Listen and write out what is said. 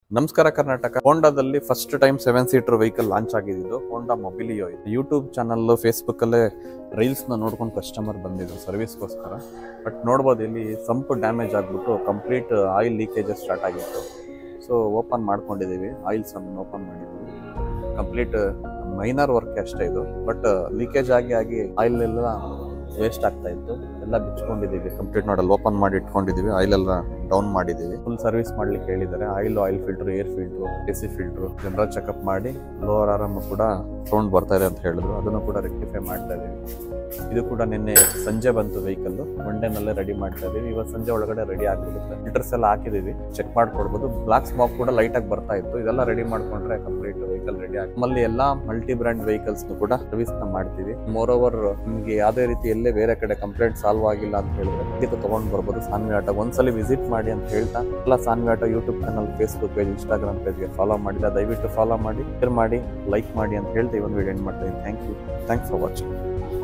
ನಮಸ್ಕಾರ ಕರ್ನಾಟಕ ಹೋಂಡಾದಲ್ಲಿ first time seven seater vehicle launch ಆಗಿದ್ದು ಹೋಂಡಾ ಮೊಬಿಲಿಯೋ ಇದು ಯೂಟ್ಯೂಬ್ ಚಾನಲ್ ಫೇಸ್ಬುಕ್ ಅಲ್ಲೇ ರೀಲ್ಸ್ ನ ನೋಡ್ಕೊಂಡು ಕಸ್ಟಮರ್ ಬಂದಿದ್ರು ಸರ್ವಿಸ್ಗೋಸ್ಕರ ಬಟ್ ನೋಡ್ಬೋದು ಇಲ್ಲಿ ಸಂಪು ಡ್ಯಾಮೇಜ್ ಆಗ್ಬಿಟ್ಟು ಕಂಪ್ಲೀಟ್ ಆಯಿಲ್ ಲೀಕೇಜಸ್ ಸ್ಟಾರ್ಟ್ ಆಗಿತ್ತು ಸೊ ಓಪನ್ ಮಾಡ್ಕೊಂಡಿದ್ದೀವಿ ಆಯಿಲ್ಸ್ ಅನ್ನು ಓಪನ್ ಮಾಡಿದ್ವಿ ಕಂಪ್ಲೀಟ್ ಮೈನರ್ ವರ್ಕ್ ಅಷ್ಟೇ ಇದು ಬಟ್ ಲೀಕೇಜ್ ಆಗಿ ಆಗಿ ಆಯಿಲ್ ಎಲ್ಲ ವೇಸ್ಟ್ ಆಗ್ತಾ ಇತ್ತು ಎಲ್ಲ ಬಿಚ್ಕೊಂಡಿದ್ದೀವಿ ಕಂಪ್ಲೀಟ್ ಮಾಡಲ್ ಓಪನ್ ಮಾಡಿ ಇಟ್ಕೊಂಡಿದ್ದೀವಿ ಆಯಿಲ್ ಎಲ್ಲ ಡೌನ್ ಮಾಡಿದ್ದೀವಿ ಫುಲ್ ಸರ್ವಿಸ್ ಮಾಡ್ಲಿಕ್ಕೆ ಹೇಳಿದ್ದಾರೆ oil oil filter air filter A C filter general checkup ಮಾಡಿ ಲೋವರ್ ಆರಾಮ್ ಕೂಡ ಸೌಂಡ್ ಬರ್ತಾ ಇದೆ ಅಂತ ಹೇಳಿದ್ರು ಅದನ್ನು ಕೂಡ ರೆಕ್ಟಿಫೈ ಮಾಡ್ತಾ ಇದೀವಿ ಇದು ಕೂಡ ನಿನ್ನೆ ಸಂಜೆ ಬಂತು ವೆಹಿಕಲ್ ಮಂಡೇನಲ್ಲೇ ರೆಡಿ ಮಾಡ್ತಾ ಇದೀವಿ ಇವತ್ತು ಸಂಜೆ ಒಳಗಡೆ ರೆಡಿ ಆಗ್ಬಿಡುತ್ತೆ ಫಿಲ್ಟರ್ಸ್ ಎಲ್ಲ ಹಾಕಿದೀವಿ ಚೆಕ್ ಮಾಡ್ಕೊಡ್ಬೋದು ಬ್ಲಾಕ್ ಸ್ಮಾಕ್ ಕೂಡ ಲೈಟ್ ಆಗಿ ಬರ್ತಾ ಇತ್ತು ಇದೆಲ್ಲ ರೆಡಿ ಮಾಡ್ಕೊಂಡ್ರೆ ಕಂಪ್ಲೀಟ್ ವೆಹಿಕಲ್ ರೆಡಿ ಆಗಿ ನಮ್ಮಲ್ಲಿ ಎಲ್ಲಾ ಮಲ್ಟಿ ಬ್ರ್ಯಾಂಡ್ ವೆಹಿಕಲ್ಸ್ ಕೂಡ ಸರ್ವಿಸ್ ನ ಮಾಡ್ತೀವಿ ಮೋರ್ ಓವರ್ ನಿಮಗೆ ಯಾವುದೇ ರೀತಿ ಎಲ್ಲೇ ಬೇರೆ ಕಡೆ ಕಂಪ್ಲೇಂಟ್ ಸಾಲ್ವ್ ಆಗಿಲ್ಲ ಅಂತ ಹೇಳಿದ್ರೆ ಖಂಡಿತ ತಗೊಂಡ್ ಬರ್ಬೋದು ಸಾನ್ವಿ ಆಟ ಒಂದ್ಸಲಿ ವಿಸಿಟ್ ಮಾಡಿ ಅಂತ ಹೇಳ್ತಾ ಎಲ್ಲ Saanvi auto YouTube channel Facebook page Instagram ಪೇಜ್ಗೆ ಫಾಲೋ ಮಾಡಿಲ್ಲ ದಯವಿಟ್ಟು ಫಾಲೋ ಮಾಡಿ ಶೇರ್ ಮಾಡಿ ಲೈಕ್ ಮಾಡಿ ಅಂತ ಹೇಳ್ತಾ ಇವನ್ ವಿಡಿಯೋ ಎಂಡ್ ಮಾಡ್ತಾ ಇದ್ದೀನಿ thank you thanks for watching